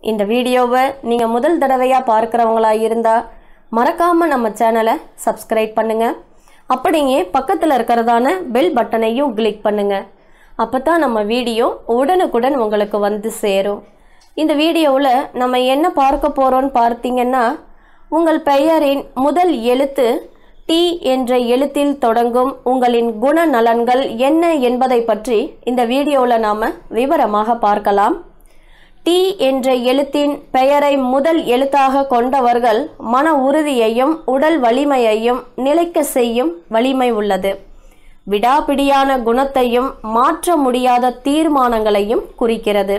இந்த வீடியோவை நீங்கள் முதல் தடவையாக பார்க்குறவங்களா இருந்தால் மறக்காமல் நம்ம சேனலை சப்ஸ்கிரைப் பண்ணுங்கள் அப்படியே பக்கத்தில் இருக்கிறதான பெல் பட்டனையும் கிளிக் பண்ணுங்கள் அப்போ தான் நம்ம வீடியோ உடனுக்குடன் உங்களுக்கு வந்து சேரும் இந்த வீடியோவில் நம்ம என்ன பார்க்க போகிறோம்னு பார்த்தீங்கன்னா உங்கள் பெயரின் முதல் எழுத்து டி என்ற எழுத்தில் தொடங்கும் உங்களின் குணநலன்கள் என்ன என்பதை பற்றி இந்த வீடியோவில் நாம் விவரமாக பார்க்கலாம் டி என்ற எழுத்தின் பெயரை முதல் எழுத்தாக கொண்டவர்கள் மன உறுதியையும் உடல் வலிமையையும் நிலைக்க செய்யும் வலிமை உள்ளது விடாபிடியான குணத்தையும் மாற்ற முடியாத தீர்மானங்களையும் குறிக்கிறது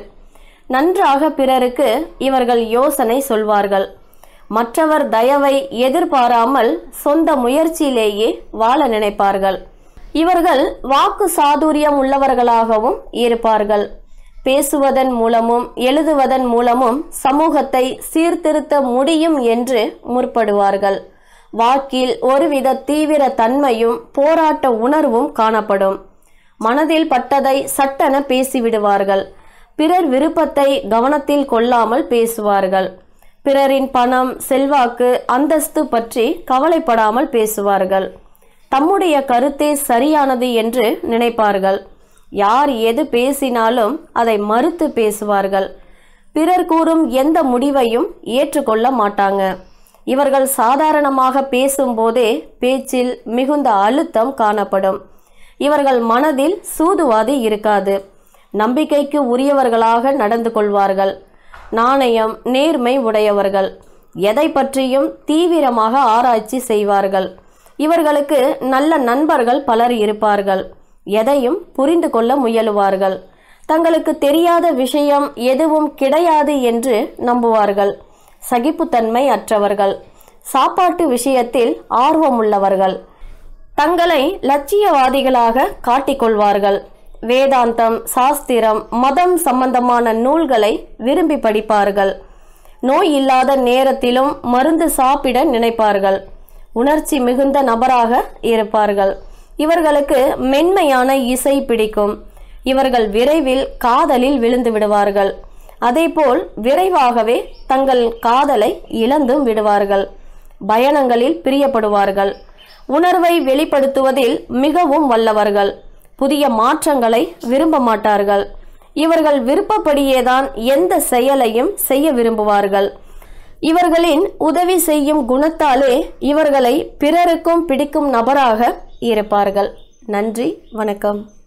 நன்றாக பிறருக்கு இவர்கள் யோசனை சொல்வார்கள் மற்றவர் தயவை எதிர்பாராமல் சொந்த முயற்சியிலேயே வாழ நினைப்பார்கள் இவர்கள் வாக்கு சாதுரியம் உள்ளவர்களாகவும் இருப்பார்கள் பேசுவதன் மூலமும் எழுதுவதன் மூலமும் சமூகத்தை சீர்திருத்த முடியும் என்று முற்படுவார்கள் வாக்கில் ஒருவித தீவிர தன்மையும் போராட்ட உணர்வும் காணப்படும் மனதில் பட்டதை சட்டென பேசிவிடுவார்கள் பிறர் விருப்பத்தை கவனத்தில் கொள்ளாமல் பேசுவார்கள் பிறரின் பணம் செல்வாக்கு அந்தஸ்து பற்றி கவலைப்படாமல் பேசுவார்கள் தம்முடைய கருத்தே சரியானது என்று நினைப்பார்கள் யார் எது பேசினாலும் அதை மறுத்து பேசுவார்கள் பிறர் கூறும் எந்த முடிவையும் ஏற்றுக்கொள்ள மாட்டாங்க இவர்கள் சாதாரணமாக பேசும்போதே பேச்சில் மிகுந்த அழுத்தம் காணப்படும் இவர்கள் மனதில் சூதுவாதி இருக்காது நம்பிக்கைக்கு உரியவர்களாக நடந்து கொள்வார்கள் நாணயம் நேர்மை உடையவர்கள் எதை பற்றியும் தீவிரமாக ஆராய்ச்சி செய்வார்கள் இவர்களுக்கு நல்ல நண்பர்கள் பலர் இருப்பார்கள் எதையும் புரிந்து கொள்ள முயலுவார்கள் தங்களுக்கு தெரியாத விஷயம் எதுவும் கிடையாது என்று நம்புவார்கள் சகிப்புத்தன்மை அற்றவர்கள் சாப்பாட்டு விஷயத்தில் ஆர்வமுள்ளவர்கள் தங்களை லட்சியவாதிகளாக காட்டிக்கொள்வார்கள் வேதாந்தம் சாஸ்திரம் மதம் சம்பந்தமான நூல்களை விரும்பி படிப்பார்கள் நோய் இல்லாத நேரத்திலும் மருந்து சாப்பிட நினைப்பார்கள் உணர்ச்சி மிகுந்த நபராக இருப்பார்கள் இவர்களுக்கு மென்மையான இசை பிடிக்கும் இவர்கள் விரைவில் காதலில் விழுந்து விடுவார்கள் அதேபோல் விரைவாகவே தங்கள் காதலை இழந்தும் விடுவார்கள் பயணங்களில் பிரியப்படுவார்கள் உணர்வை வெளிப்படுத்துவதில் மிகவும் வல்லவர்கள் புதிய மாற்றங்களை விரும்ப மாட்டார்கள் இவர்கள் விருப்பப்படியேதான் எந்த செயலையும் செய்ய விரும்புவார்கள் இவர்களின் உதவி செய்யும் குணத்தாலே இவர்களை பிறருக்கும் பிடிக்கும் நபராக இருப்பார்கள் நன்றி வணக்கம்